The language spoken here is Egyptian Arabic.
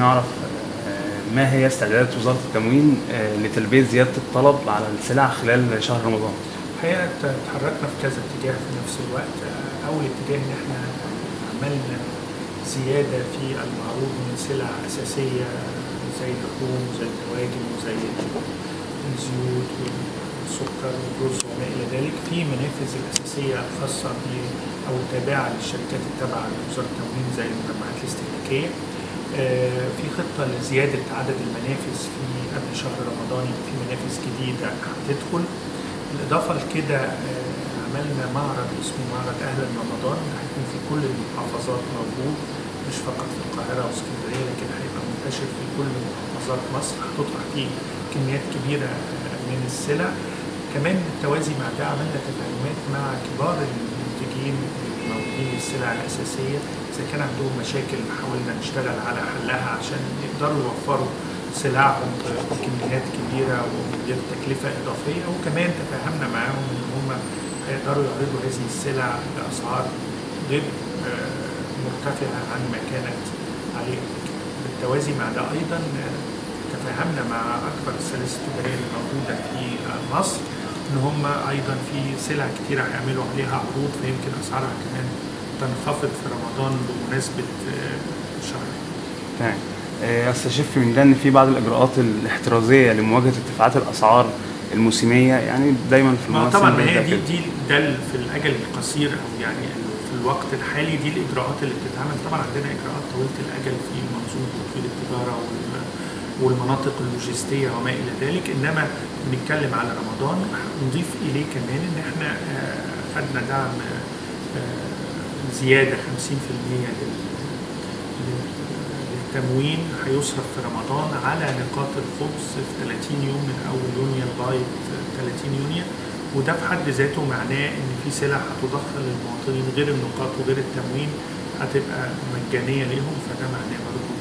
نعرف آه، ما هي استعدادات وزارة التموين آه، لتلبية زيادة الطلب على السلع خلال شهر رمضان؟ الحقيقه اتحركنا في كذا اتجاه في نفس الوقت آه، اول اتجاه ان احنا عملنا زياده في المعروض من سلع اساسيه زي اللحوم وزي الدواجن وزي الزيوت والسكر والرز وما الى ذلك في منافذ الاساسيه الخاصه ب او التابعه للشركات التابعه لوزاره التموين زي المجمعات الاستهلاكيه آه، في خطه لزياده عدد المنافذ في قبل شهر رمضان يبقى في منافذ جديده هتدخل بالاضافه لكده آه، عملنا معرض اسمه معرض اهل رمضان هيكون في كل المحافظات موجود مش فقط في القاهره واسكندريه لكن هيبقى منتشر في كل محافظات مصر هتطرح فيه كميات كبيره آه، من السلع كمان بالتوازي مع ده عملنا تفاهمات مع كبار المنتجين الموجودين للسلع الاساسيه اذا كان عندهم مشاكل حاولنا نشتغل على حلها عشان يقدروا يوفروا سلعهم بكميات كبيره ومن غير تكلفه اضافيه وكمان تفاهمنا معاهم ان هم هيقدروا يعرضوا هذه السلع باسعار غير آه، مرتفعه عن ما كانت عليه قبل كده. بالتوازي مع ده ايضا آه، تفاهمنا مع اكبر السلاسل التجاريه الموجوده في آه، مصر ان هم ايضا في سلع كتيره هيعملوا عليها عروض فيمكن اسعارها كمان تنخفض في رمضان بمناسبه آه، شهر تمام آه، استشف من ده ان في بعض الاجراءات الاحترازيه لمواجهه ارتفاعات الاسعار الموسميه يعني دايما في ما المواسم طبعا ما هي بيبقى دي كده. دي ده ال- في الاجل القصير او يعني ال- في الوقت الحالي دي الاجراءات اللي بتتعمل طبعا عندنا اجراءات طويله الاجل في منظومه تطوير التجاره وال- والمناطق اللوجستيه وما الى ذلك انما بنتكلم على رمضان نضيف اليه كمان ان احنا آه، خدنا دعم آه، آه، زياده 50% لل- لل- للتموين هيصرف في رمضان على نقاط الخبز في 30 يوم من اول يونيو لغايه 30 يونيو وده في حد ذاته معناه ان في سلع هتدخل للمواطنين غير النقاط وغير التموين هتبقى مجانيه ليهم فده معناه برضه